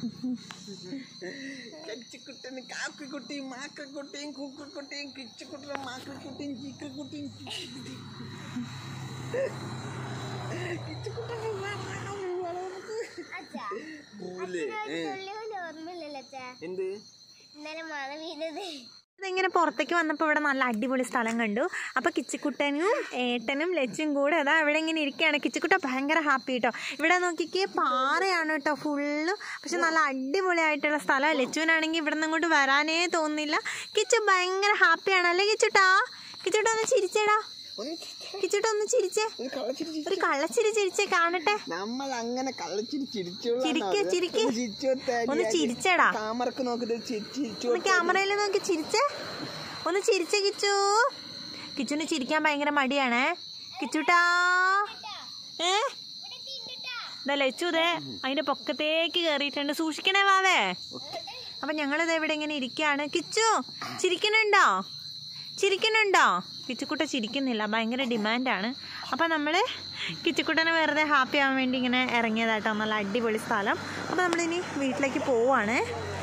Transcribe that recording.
കച്ചിക്കുട്ടന് കാക്കിക്കുട്ടിയും മാക്കക്കുട്ടിയും കുക്കുക്കുട്ടിയും കിച്ചുക്കുട്ടനും മാക്കക്കുട്ടിയും ചീക്കക്കുട്ടിയും അച്ഛാ പൂല് ഓർമ്മയില്ലല്ലോ അച്ഛാ എന്ത് ഇന്നലെ മഴ പെയ്തത് ഇങ്ങനെ പുറത്തേക്ക് വന്നപ്പോൾ ഇവിടെ നല്ല അടിപൊളി സ്ഥലം കണ്ടു അപ്പോൾ കിച്ചിക്കുട്ടനും ഏട്ടനും ലച്ചും കൂടെ അതാ ഇവിടെ ഇങ്ങനെ ഇരിക്കുകയാണ് കിച്ചിക്കുട്ട ഭയങ്കര ഹാപ്പി കേട്ടോ ഇവിടെ നോക്കിക്കേ പാറയാണ് കേട്ടോ ഫുള്ള് പക്ഷെ നല്ല അടിപൊളിയായിട്ടുള്ള സ്ഥലമാണ് ലച്ചുവിനാണെങ്കിൽ ഇവിടെ നിന്ന് അങ്ങോട്ട് വരാനേ തോന്നുന്നില്ല കിച്ചു ഭയങ്കര ഹാപ്പിയാണ് അല്ലേ കിച്ചുട്ടാ കിച്ചുട്ട ഒന്ന് ചിരിച്ചേടാ കിച്ചുട്ട ഒന്ന് ചിരിച്ചേ ഒരു കള്ളച്ചിരി ഒരു കള്ളച്ചിരി ചിരിച്ചേ കാണട്ടെ നമ്മൾ അങ്ങനെ കള്ളച്ചിരി ചിരിച്ചോളാം ചിരിക്ക്, ചിരിക്ക്. ഒന്ന് ചിരിച്ചെടാ. ക്യാമറക്ക് നോക്കിട്ട് ചിരിച്ചു ഒന്ന് ക്യാമറയിൽ നോക്കി ചിരിച്ചേ ഒന്ന് ചിരിച്ചേ കിച്ചു കിച്ചുന് ചിരിക്കാൻ ഭയങ്കര മടിയാണേ കിച്ചുട്ടാ ഏ ഇതാ ലച്ചു ഇതേ അതിന്റെ പൊക്കത്തേക്ക് കയറിയിട്ടുണ്ട് സൂക്ഷിക്കണേ വാവേ അപ്പൊ ഞങ്ങളിത് ഇവിടെ ഇങ്ങനെ ഇരിക്കുകയാണ് കിച്ചു ചിരിക്കണുണ്ടോ ചിരിക്കണുണ്ടോ കിച്ചുക്കുട്ട ചിരിക്കുന്നില്ല ഭയങ്കര ഡിമാൻഡാണ് അപ്പം നമ്മൾ കിച്ചുക്കുട്ടനെ വെറുതെ ഹാപ്പി ആവാൻ വേണ്ടി ഇങ്ങനെ ഇറങ്ങിയതായിട്ടോ നല്ല അടിപൊളി സ്ഥലം അപ്പോൾ നമ്മളിനി വീട്ടിലേക്ക് പോവാണ്